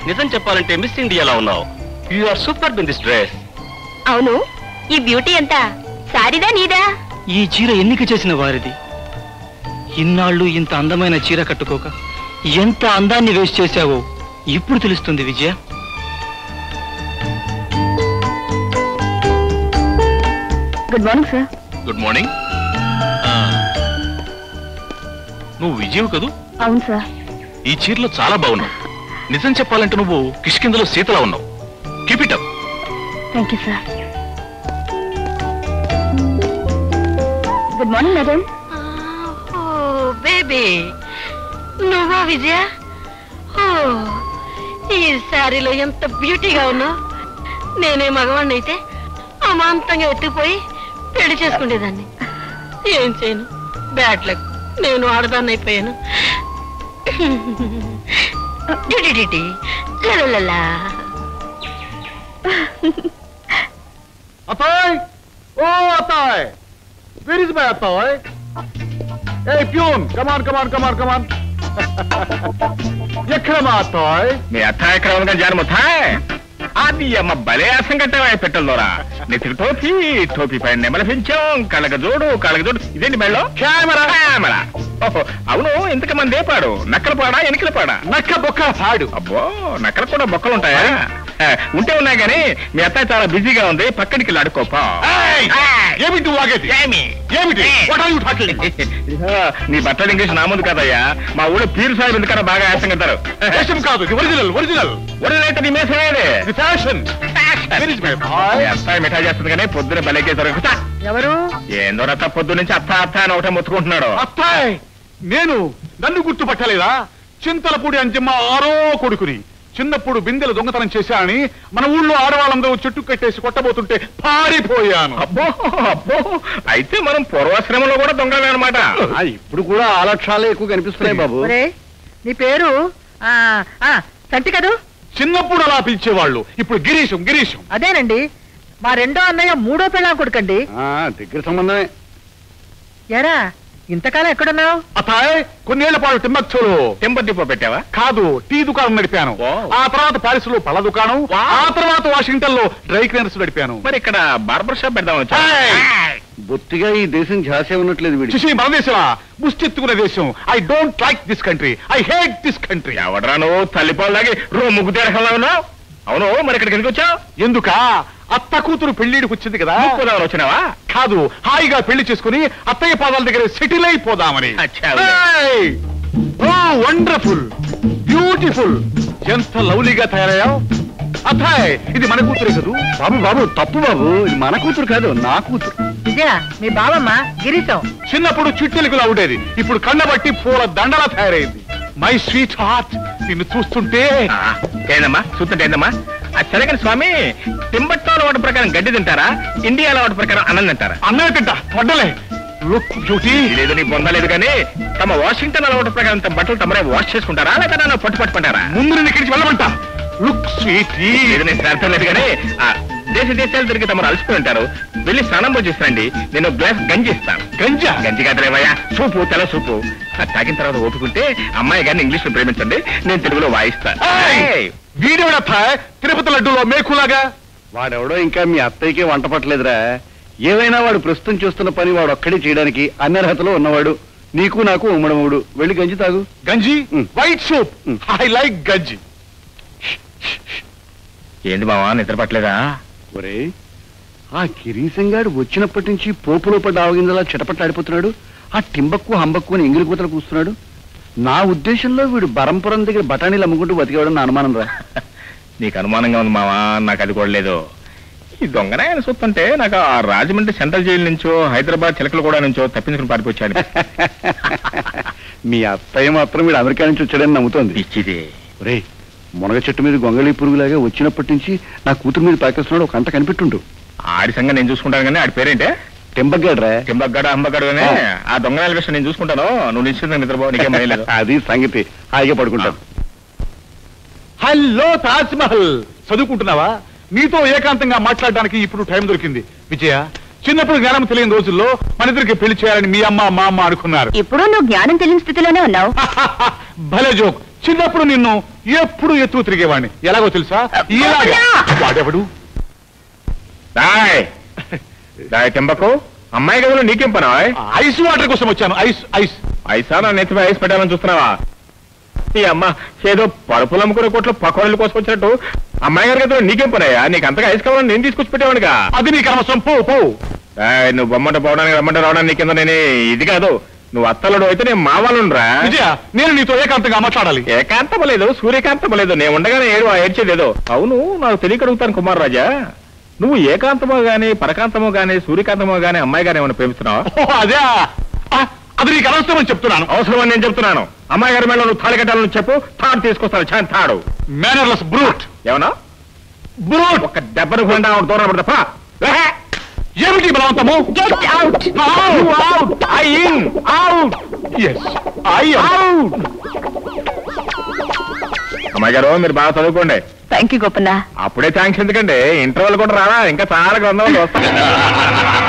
నిజం చెప్పాలంటే మిస్ ఇండియాలో ఉన్నావు you are super in this dress అవును ఈ బ్యూటీ ఎంత సారీదా నీదా ఈ చీర ఎన్నిక చేసిన వారిది ఇన్నాళ్ళు ఇంత అందమైన చీర కట్టుకోక ఎంత అందాన్ని వేస్ట్ చేశావో ఇప్పుడు తెలుస్తుంది Vijaya good morning sir good morning నువ్వు విజయవు కదూ అవును సార్ ఈ చీరలో చాలా బాగున్నావు నిజం చెప్పాలంటే నువ్వు కిష్కిందలో సీతలా ఉన్నావు keep it up thank you sir good morning madam ఓ బేబీ నువ్వా విజయ ఓ ఈ శారీలో ఎంత బ్యూటీగా ఉన్నావు నేనే మగవాణ్ణి అయితే అమాంతంగా ఎత్తుకుపోయి పెళ్లి చేసుకునేదాన్ని ఏం చేయను బ్యాడ్ లక్ నేను ఆడదాన్ని అయిపోయాను డిడిడిడి, లలలలా. అతాయ్ ఓ అతాయ్ వేర్ ఇస్ మై అతాయ్ a peon come on come on come on come on ఎక్కడ మా అతాయ్ మీ అత్త ఎక్కడ ఉందా జానము అది అమ్మ భలే అసం కట్టవా పెట్టల్లోరా నెత్తికి టోపీ టోపీ పైన నెమల పెంచాం కళ్ళక జోడు కళ్ళక జోడు ఇదేంటి మెళ్ళో కెమెరా కెమెరా ఓహో అవును ఇంతకు మంది ఏ పాడు నక్కల పాడా ఎనికల పాడా నక్క బొక్క పాడు అబ్బో నక్కల కూడా బొక్కలు ఉంటాయా ఆ, ఉంటే ఉన్నాయి కానీ మీ అత్తాయి చాలా బిజీగా ఉంది పక్కడికి వెళ్ళి అడుక్కోపా ఏయ్! ఏమిటి వాగేది ఏమి ఏమిటి వాట్ ఆర్ యు టాకింగ్ ఇదిగో, నీ బట్టల ఇంగ్లీష్ నా ముందు కదయ్యా మా ఊళ్ళో పీరు సాహెబ్ ఎందుకన్నా బాగా యాసం కట్టారు దేశం కాదు ఇది ఒరిజినల్ ఒరిజినల్ ఒరిజినల్ నీ మేసమేది ఇది ఫ్యాషన్ వేర్ ఇస్ మై మీ అతాయ్ అత్తాయి మిఠాయి చేస్తుంది కానీ పొద్దున బలేకేశారు ఎవరు ఏందో రత్త పొద్దు నుంచి అత్త అత్త అని ఒకటే మొత్తుకుంటున్నాడు అత్తాయ్ నేను నన్ను గుర్తుపట్టలేదా చింతలపూడి అంజమ్మ ఆరో కొడుకుని చిన్నప్పుడు బిందెలు దొంగతనం చేశానని మన ఊళ్ళో ఆడవాళ్ళందరూ చెట్టు కట్టేసి కొట్టబోతుంటే పారిపోయాను అబ్బో అబ్బో అయితే మనం పూర్వాశ్రమంలో కూడా దొంగలమే అనమాట ఆ, ఇప్పుడు కూడా ఆ లక్షణాలే ఎక్కువ కనిపిస్తున్నాయి బాబు ఒరే నీ పేరు ఆ ఆ సంటి కదూ చిన్నప్పుడు అలా పిలిచేవాళ్ళు ఇప్పుడు గిరీశం గిరీశం అదేనండి మా రెండో అన్నయ్య మూడో పెళ్ళాం కొడుకండి దగ్గర సంబంధమే ఎరా ఇంతకాలం ఎక్కడున్నావు అతాయ్ కొన్నేళ్ల పాటు టిమ్మక్చోలో టెంపర్ డిపో పెట్టావా కాదు టీ దుకాణం నడిపాను వావ్. ఆ తర్వాత ప్యారిస్ లో పళ్ళ దుకాణం వావ్. ఆ తర్వాత వాషింగ్టన్ లో డ్రై క్లీనర్స్ నడిపాను మరి ఇక్కడ బార్బర్ షాప్ పెడదాం వచ్చా ఏయ్! బొత్తిగా ఈ దేశం ఝాసే ఉన్నట్లేదు వీడి చూసి మన దేశమా ముష్టెత్తుకునే దేశం I don't like this country I hate this country ఎవడరా నువ్వు తల్లిపోలాగి రో ముగ్గు తీరకంలో ఉన్నావు అవును మరి ఇక్కడికి ఎందుకు వచ్చావు ఎందుక అత్త కూతురు పెళ్లిడికి వచ్చింది కదా ముక్కుదామని వచ్చినావా కాదు హాయిగా పెళ్లి చేసుకుని అత్తయ్య పాదాల దగ్గర సెటిల్ అయిపోదామని అచ్చా. ఓ వండర్ఫుల్ బ్యూటిఫుల్ ఎంత లవ్లీగా తయారయ్యావు అత్తాయ్ ఇది మన కూతురే కదూ బాబు బాబు తప్పు బాబు ఇది మన కూతురు కాదు నా కూతురు విజయ మీ బావమ్మ గిరీశం చిన్నప్పుడు చిట్టెలుగులా ఉండేది ఇప్పుడు కళ్ళబట్టి పూల దండలా తయారైంది మై స్వీట్ హార్ట్ నిన్ను చూస్తుంటే ఆ, ఏందమ్మా చూస్తుంటే ఏందమ్మా ఆ సరేగాని స్వామి టింబట్టో అలవాటు ప్రకారం గడ్డి తింటారా ఇండియా అలవాటు ప్రకారం అన్నం తింటారా అన్నయ్య తింటా వడ్డలే లుక్ బ్యూటీ లేదు నీ బొందలేదు కానీ తమ వాషింగ్టన్ అలవాటు ప్రకారం తమ బట్టలు తమరే వాష్ చేసుకుంటారా లేదా నన్ను పట్టు పట్టుకుంటారా ముందు నేను ఇక్కడికి వెళ్ళమంట లుక్ స్వీట్ లేదు నేను అర్థం లేదు కానీ ఆ, దేశ దేశాలు తిరిగి తమరు అలసిపోయి ఉంటారు వెళ్ళి స్నానం పోజిస్తాండి నేను గ్లాస్ గంజి ఇస్తాను గంజా గంజి కాదులేవయ్యా సూపు తెల్ల సూపు అది తాగిన తర్వాత ఓపుకుంటే అమ్మాయి గారిని ఇంగ్లీష్ లో ప్రేమించండి నేను తెలుగులో వాయిస్తాను ఏయ్! వీడేవడప్ప తిరుపతి లడ్డూలో మేకులాగా వాడెవడో ఇంకా మీ అత్తయ్యకే వంట పట్టలేదురా ఏవైనా వాడు ప్రస్తుతం చేస్తున్న పని వాడు ఒక్కడే చేయడానికి అనర్హతలో ఉన్నవాడు నీకు నాకు ఉమ్మడముడు వెళ్ళి గంజి తాగు గంజి మ్. వైట్ సూప్ మ్. ఐ లైక్ గంజి ఏంది మావా నిద్ర పట్టలేదా ఒరే ఆ కిరీశంగాడు వచ్చినప్పటి నుంచి పోపులో పడ్డ ఆవగింజలా చిటపట్లాడిపోతున్నాడు ఆ టింబక్కు హంబక్కు అని ఎంగిలి కూతలు కూస్తున్నాడు నా ఉద్దేశంలో వీడు బరంపురం దగ్గర బఠానీలు అమ్ముకుంటూ బతికేవాడని నా అనుమానం రా నీకు అనుమానంగా ఉంది మావా నాకు అది కూడా లేదు ఈ దొంగనాయన చూస్తుంటే నాకు ఆ రాజమండ్రి సెంట్రల్ జైలు నుంచో హైదరాబాద్ చిలకలు కూడా నుంచో తప్పించుకుని పారిపోయాడు మీ అత్తయ్య మాత్రం వీడు అమెరికా నుంచి వచ్చాడని నమ్ముతోంది పిచ్చిది ఒరే మునగ చెట్టు మీద గొంగళి పురుగులాగా వచ్చినప్పటి నుంచి నా కూతురు మీద పాకిస్తున్నాడు ఒక అంట కనిపెట్టుండు ఆడి సంగతి నేను చూసుకుంటాను కానీ ఆడి పేరేంటే టెంబగ్గాడ్రా టింబగ్గడ అంబగ్గడ అని ఆ దొంగనాయల విషయం నేను చూసుకుంటాను నువ్వు నిశ్చితంగా నిద్రపో నీకేం భయం లేదు అది సంగతి హాయిగా పడుకుంటాను హలో తాజ్ మహల్ చదువుకుంటున్నావా నీతో ఏకాంతంగా మాట్లాడడానికి ఇప్పుడు టైం దొరికింది విజయ చిన్నప్పుడు జ్ఞానం తెలియని రోజుల్లో మన ఇద్దరికి పెళ్లి చేయాలని మీ అమ్మ మా అమ్మ అనుకున్నారు ఇప్పుడు నువ్వు జ్ఞానం తెలియని స్థితిలోనే ఉన్నావు భలే జోక్ చిన్నప్పుడు నిన్ను ఎప్పుడు ఎత్తు తిరిగేవాడిని ఎలాగో తెలుసా ఇలాగా వాడెవడు దాయ్ దాయ్ టెంబకు అమ్మాయి గదిలో నీకేం పనా ఐస్ వాటర్ కోసం వచ్చాను ఐస్ ఐస్ ఐసా నా నెత్తిపై ఐస్ పెట్టాలని చూస్తున్నావా ఈ అమ్మ ఏదో పరుపులు అమ్ముకునే కొట్లు పకోడీల కోసం వచ్చినట్టు అమ్మాయి గారి గదిలో నీకేం పనాయా నీకు అంతగా ఐస్ కావాలని నేను తీసుకొచ్చి పెట్టేవాడిగా అది నీకు అనవసరం పో పో ఏయ్, నువ్వు బొమ్మంట పోవడానికి రమ్మంట రావడానికి నీ కింద నేను ఇది కాదు నువ్వు అత్తలుడు అయితే నేను మా వాళ్ళు రా విజయ నేను నీతో ఏకాంతంగా మాట్లాడాలి ఏకాంతం లేదు సూర్యకాంతం లేదు నేను ఉండగానే ఏడు ఏడ్చేదేదో అవును నాకు తెలియక అడుగుతాను కుమార్ రాజా నువ్వు ఏకాంతమో గాని పరకాంతమో గాని సూర్యకాంతమో గాని అమ్మాయి గాని ఏమైనా ప్రేమిస్తున్నావా ఓ, అదే ఆ, అది నీకు అనవసరం అని చెప్తున్నాను అవసరం అని నేను చెప్తున్నాను అమ్మాయి గారి మేళ నువ్వు తాళి కట్టాలని చెప్పు తాడు తీసుకొస్తాను చాన్ తాడు మేనర్లెస్ బ్రూట్ ఏమన్నా బ్రూట్ ఒక దెబ్బను కొండా దూరం పడతా పా. లే. ఏమిటి బలవంతము Get out. You out. I in. Out. Yes I Out. అమ్మాయి గారు మీరు బాగా చదువుకోండి థ్యాంక్ యూ గోపన్న అప్పుడే థ్యాంక్స్ ఎందుకండి ఇంటర్వెల్ కూడా రారా ఇంకా చాలా గ్రంథాలు వస్తాయి